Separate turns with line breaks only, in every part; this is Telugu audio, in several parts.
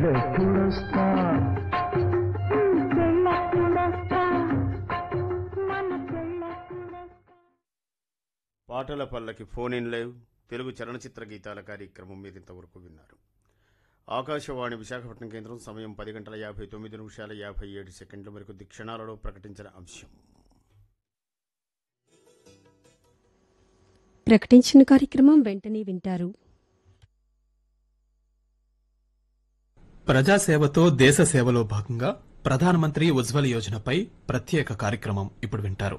వెళ్ళెప్పుడొస్తా
వెళ్ళప్పుడొస్తా మన పెళ్ళప్పుడొస్తా
పాటల పల్లకి ఫోన్ ఇన్ లేవ్ తెలుగు చలనచిత్ర గీతాల కార్యక్రమం మీరు ఇంతవరకు విన్నారు ఆకాశవాణి విశాఖపట్నం కేంద్రం సమయం పది గంటల యాభై తొమ్మిది నిమిషాల యాభై ఏడు సెకండ్ల మరికొద్ది క్షణాలలో ప్రకటించిన అంశం
ప్రకటించిన కార్యక్రమం వెంటనే వింటారు
ప్రజాసేవతో దేశ సేవలో భాగంగా ప్రధానమంత్రి ఉజ్వల యోజనపై ప్రత్యేక కార్యక్రమం ఇప్పుడు వింటారు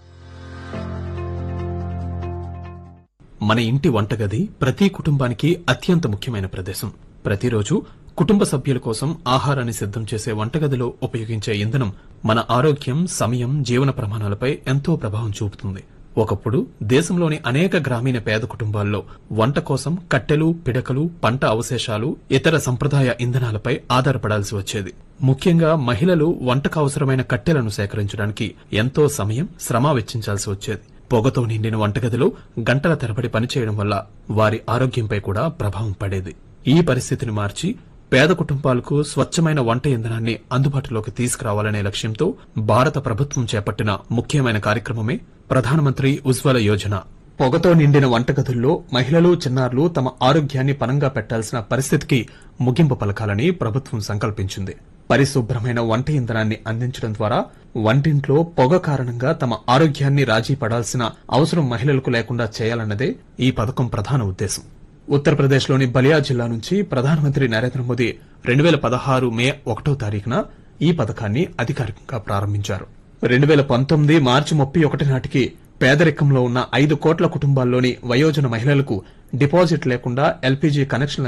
మన ఇంటి వంటగది ప్రతి కుటుంబానికి అత్యంత ముఖ్యమైన ప్రదేశం ప్రతిరోజు కుటుంబ సభ్యుల కోసం ఆహారాన్ని సిద్ధం చేసే వంటగదిలో ఉపయోగించే ఇంధనం మన ఆరోగ్యం సమయం జీవన ప్రమాణాలపై ఎంతో ప్రభావం చూపుతుంది ఒకప్పుడు దేశంలోని అనేక గ్రామీణ పేద కుటుంబాల్లో వంట కోసం కట్టెలు పిడకలు పంట అవశేషాలు ఇతర సంప్రదాయ ఇంధనాలపై ఆధారపడాల్సి వచ్చేది ముఖ్యంగా మహిళలు వంటకు అవసరమైన కట్టెలను సేకరించడానికి ఎంతో సమయం శ్రమ వెచ్చించాల్సి వచ్చేది పొగతో నిండిన వంటగదిలో గంటల తరబడి పనిచేయడం వల్ల వారి ఆరోగ్యంపై కూడా ప్రభావం పడేది ఈ పరిస్థితిని మార్చి పేద కుటుంబాలకు స్వచ్ఛమైన వంట ఇంధనాన్ని అందుబాటులోకి తీసుకురావాలనే లక్ష్యంతో భారత ప్రభుత్వం చేపట్టిన ముఖ్యమైన కార్యక్రమమే ప్రధానమంత్రి ఉజ్వల యోజన పొగతో నిండిన వంటగదుల్లో మహిళలు చిన్నారులు తమ ఆరోగ్యాన్ని పనంగా పెట్టాల్సిన పరిస్థితికి ముగింపు పలకాలని ప్రభుత్వం సంకల్పించింది పరిశుభ్రమైన వంట ఇంధనాన్ని అందించడం ద్వారా వంటింట్లో పొగ కారణంగా తమ ఆరోగ్యాన్ని రాజీ పడాల్సిన అవసరం మహిళలకు లేకుండా చేయాలన్నదే ఈ పథకం ప్రధాన ఉద్దేశం ఉత్తరప్రదేశ్లోని బలియా జిల్లా నుంచి ప్రధానమంత్రి నరేంద్ర మోదీ రెండు వేల పదహారు మే ఒకటో తారీఖున ఈ పథకాన్ని అధికారికంగా ప్రారంభించారు రెండు వేల పంతొమ్మిది మార్చి ముప్పై ఒకటి నాటికి పేదరికంలో ఉన్న ఐదు కోట్ల కుటుంబాల్లోని వయోజన మహిళలకు డిపాజిట్ లేకుండా ఎల్పీజీ కనెక్షన్